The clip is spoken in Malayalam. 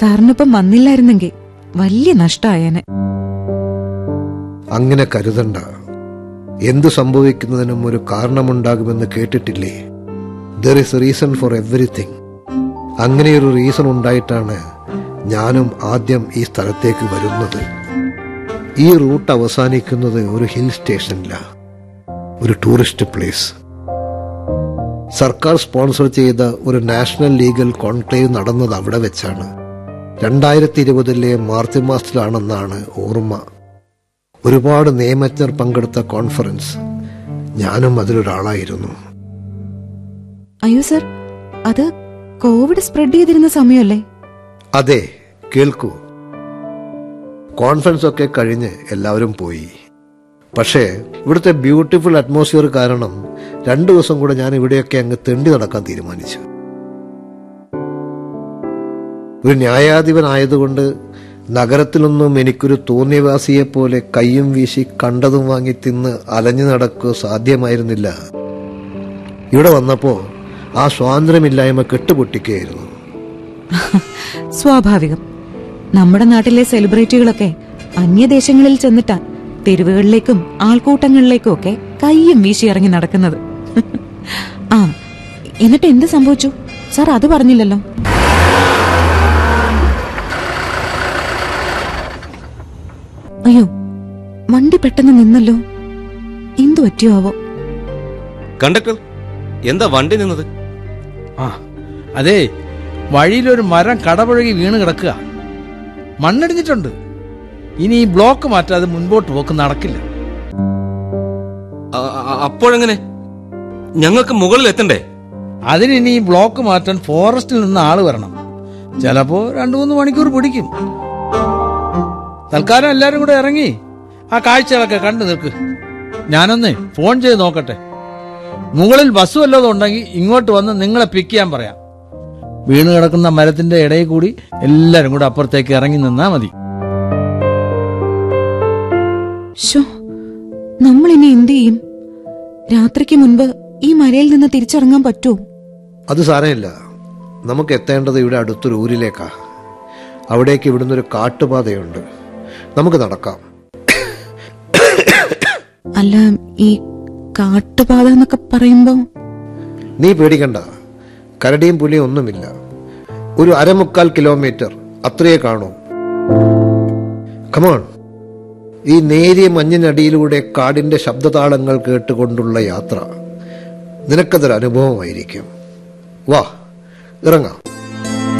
സാറിനൊപ്പം വന്നില്ലായിരുന്നെങ്കിൽ വലിയ നഷ്ടമായേനെ അങ്ങനെ കരുതണ്ട എന്തു സംഭവിക്കുന്നതിനും ഒരു കാരണമുണ്ടാകുമെന്ന് കേട്ടിട്ടില്ലേ there is reason for everything അങ്ങനെയൊരു റീസൺ ഉണ്ടായിട്ടാണ് ഞാനും ആദ്യം ഈ സ്ഥലത്തേക്ക് വരുന്നത് ഈ റൂട്ട് അവസാനിക്കുന്നത് ഒരു ഹിൽ സ്റ്റേഷനില ഒരു ടൂറിസ്റ്റ് പ്ലേസ് സർക്കാർ സ്പോൺസർ ചെയ്ത ഒരു നാഷണൽ ലീഗൽ കോൺക്ലേവ് നടന്നത് അവിടെ വെച്ചാണ് രണ്ടായിരത്തി ഇരുപതിലെ മാർച്ച് മാസത്തിലാണെന്നാണ് ഓർമ്മ ഒരുപാട് നിയമജ്ഞർ പങ്കെടുത്ത കോൺഫറൻസ് ഞാനും അതിലൊരാളായിരുന്നു അയ്യോ സർ അത് കോവിഡ് സ്പ്രെഡ് ചെയ്തിരുന്ന സമയമല്ലേ അതെ കേൾക്കൂ കോൺഫറൻസ് ഒക്കെ കഴിഞ്ഞ് എല്ലാവരും പോയി പക്ഷേ ഇവിടുത്തെ ബ്യൂട്ടിഫുൾ അറ്റ്മോസ്ഫിയർ കാരണം രണ്ടു ദിവസം കൂടെ ഞാൻ ഇവിടെയൊക്കെ അങ്ങ് തെണ്ടി നടക്കാൻ തീരുമാനിച്ചു ഒരു ന്യായാധിപനായതുകൊണ്ട് നഗരത്തിലൊന്നും എനിക്കൊരു തോന്നിയവാസിയെ പോലെ കയ്യും വീശി കണ്ടതും വാങ്ങി തിന്ന് അലഞ്ഞു നടക്കുക സാധ്യമായിരുന്നില്ല ഇവിടെ വന്നപ്പോ ആ സ്വാതന്ത്ര്യമില്ലായ്മ കെട്ടുപൊട്ടിക്കുകയായിരുന്നു സ്വാഭാവികം നമ്മുടെ നാട്ടിലെ സെലിബ്രിറ്റികളൊക്കെ അന്യദേശങ്ങളിൽ ചെന്നിട്ടാ തെരുവുകളിലേക്കും ആൾക്കൂട്ടങ്ങളിലേക്കും ഒക്കെ കയ്യും വീശി ഇറങ്ങി നടക്കുന്നത് ആ എന്നിട്ട് എന്ത് സംഭവിച്ചു സാർ അത് പറഞ്ഞില്ലല്ലോ അയ്യോ വണ്ടി പെട്ടെന്ന് നിന്നല്ലോ എന്തു പറ്റിയോ ആവോ കണ്ടക്ടർ എന്താ വണ്ടി നിന്നത് ആ അതെ വഴിയിലൊരു മരം കടപുഴകി വീണ് കിടക്കുക മണ്ണിടിഞ്ഞിട്ടുണ്ട് ഇനി ഈ ബ്ലോക്ക് മാറ്റാതെ മുൻപോട്ട് പോക്ക് നടക്കില്ല അ- അ- അപ്പോഴെങ്ങനെ ഞങ്ങൾക്ക് മുകളിൽ എത്തണ്ടേ അതിന് ഇനി ഈ ബ്ലോക്ക് മാറ്റാൻ ഫോറസ്റ്റിൽ നിന്ന് ആള് വരണം ചിലപ്പോ രണ്ടു മൂന്ന് മണിക്കൂർ പിടിക്കും തൽക്കാലം എല്ലാരും കൂടെ ഇറങ്ങി ആ കാഴ്ചകളൊക്കെ കണ്ടു നിൽക്ക് ഞാനൊന്നേ ഫോൺ ചെയ്ത് നോക്കട്ടെ മുകളിൽ ബസ് വല്ലതും ഉണ്ടെങ്കിൽ ഇങ്ങോട്ട് വന്ന് നിങ്ങളെ പിക്ക് ചെയ്യാൻ പറയാം വീണ് കിടക്കുന്ന മരത്തിന്റെ ഇടയിൽ കൂടി എല്ലാരും കൂടെ അപ്പുറത്തേക്ക് ഇറങ്ങി നിന്നാ മതി ഷോ നമ്മൾ ഇനി എന്ത് ചെയ്യും രാത്രിക്ക് മുൻപ് ഈ മലയിൽ നിന്ന് തിരിച്ചിറങ്ങാൻ പറ്റുമോ അത് സാരമില്ല നമുക്ക് എത്തേണ്ടത് ഇവിടെ അടുത്തൊരു ഊരിലേക്കാ അവിടേക്ക് ഇവിടുന്ന് ഒരു കാട്ടുപാതയുണ്ട് നമുക്ക് നടക്കാം അല്ല ഈ കാട്ടുപാത എന്നൊക്കെ പറയുമ്പോ നീ പേടിക്കണ്ട കരടിയും പുലിയും ഒന്നുമില്ല ഒരു അരമുക്കാൽ കിലോമീറ്റർ അത്രയേ കാണൂ കമോൺ ഈ നേരിയ മഞ്ഞിനടിയിലൂടെ കാടിന്റെ ശബ്ദതാളങ്ങൾ കേട്ടുകൊണ്ടുള്ള യാത്ര നിനക്കതൊരു അനുഭവമായിരിക്കും വാ ഇറങ്ങാം